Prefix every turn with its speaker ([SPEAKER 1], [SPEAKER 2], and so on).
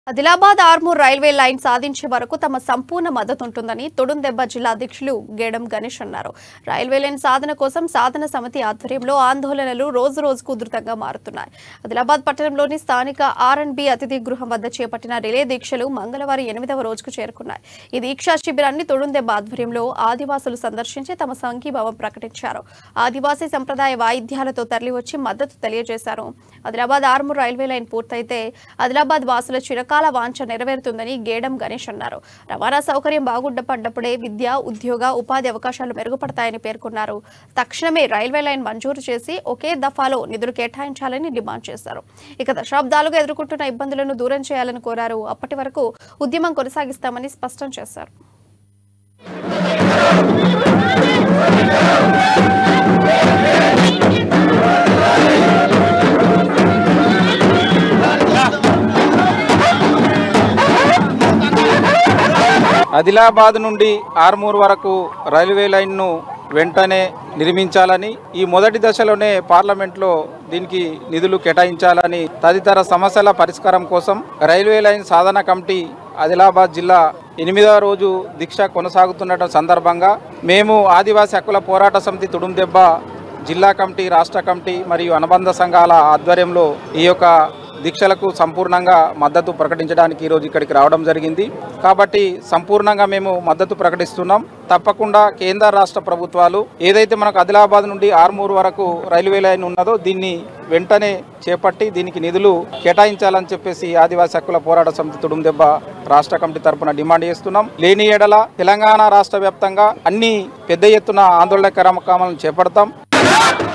[SPEAKER 1] Adilabad Armoor railway line సాధించే వరకు తమ సంపూర్ణ మద్దతు ఉంటుందని తొడుందెబ్బ జిల్లా అధ్యక్షులు గేడం గణేష్ అన్నారు రైల్వే లైన్ సాధన కోసం సాధన సమితి ఆధ్వర్యంలో ఆందోళనలు రోజు రోజుకు ఉధృతంగా మారుతున్నాయి ఆదిలాబాద్ పట్టణంలోని స్థానిక ఆర్ అండ్ బి అతిథి గృహం వద్ద చేపట్టిన రిలే దీక్షలు మంగళవారం ఎనిమిదవ రోజుకు చేరుకున్నాయి ఈ దీక్షా శిబిరాన్ని తొడుందెబ్బ ఆధ్వర్యంలో ఆదివాసులు సందర్శించి తమ సంఘీభావం ప్రకటించారు ఆదివాసీ సంప్రదాయ వాయిద్యాలతో తరలివచ్చి మద్దతు తెలియజేశారు ఆదిలాబాద్ ఆర్మూర్ రైల్వే లైన్ పూర్తయితే ఆదిలాబాద్ వాసుల చిరకాల వాంఛ నెరవేరుతుందని గేడం గణేష్ అన్నారు రవాణా సౌకర్యం బాగుండపడ్డప్పుడే విద్య ఉద్యోగ ఉపాధి అవకాశాలు మెరుగుపడతాయని పేర్కొన్నారు తక్షణమే రైల్వే లైన్ మంజూరు చేసి ఒకే దఫాలో నిధులు కేటాయించాలని డిమాండ్ చేశారు ఇక దశాబ్దాలుగా ఎదుర్కొంటున్న ఇబ్బందులను దూరం చేయాలని కోరారు అప్పటి వరకు ఉద్యమం కొనసాగిస్తామని స్పష్టం చేశారు
[SPEAKER 2] ఆదిలాబాద్ నుండి ఆర్మూర్ వరకు రైల్వే లైన్ను వెంటనే నిర్మించాలని ఈ మొదటి దశలోనే పార్లమెంట్లో దీనికి నిధులు కేటాయించాలని తదితర సమస్యల పరిష్కారం కోసం రైల్వే లైన్ సాధన కమిటీ ఆదిలాబాద్ జిల్లా ఎనిమిదవ రోజు దీక్ష కొనసాగుతున్న సందర్భంగా మేము ఆదివాసీ హక్కుల పోరాట సమితి తుడుందెబ్బ జిల్లా కమిటీ రాష్ట్ర కమిటీ మరియు అనుబంధ సంఘాల ఆధ్వర్యంలో ఈ యొక్క దీక్షలకు సంపూర్ణంగా మద్దతు ప్రకటించడానికి ఈరోజు ఇక్కడికి రావడం జరిగింది కాబట్టి సంపూర్ణంగా మేము మద్దతు ప్రకటిస్తున్నాం తప్పకుండా కేంద్ర రాష్ట్ర ప్రభుత్వాలు ఏదైతే మనకు ఆదిలాబాద్ నుండి ఆర్మూర్ వరకు రైల్వే లైన్ ఉన్నదో దీన్ని వెంటనే చేపట్టి దీనికి నిధులు కేటాయించాలని చెప్పేసి ఆదివాసీ హక్కుల పోరాట సమితి తుడుందెబ్బ రాష్ట్ర కమిటీ తరపున డిమాండ్ చేస్తున్నాం లేని ఎడల తెలంగాణ రాష్ట్ర వ్యాప్తంగా అన్ని పెద్ద ఎత్తున ఆందోళన కార్యక్రమాలను చేపడతాం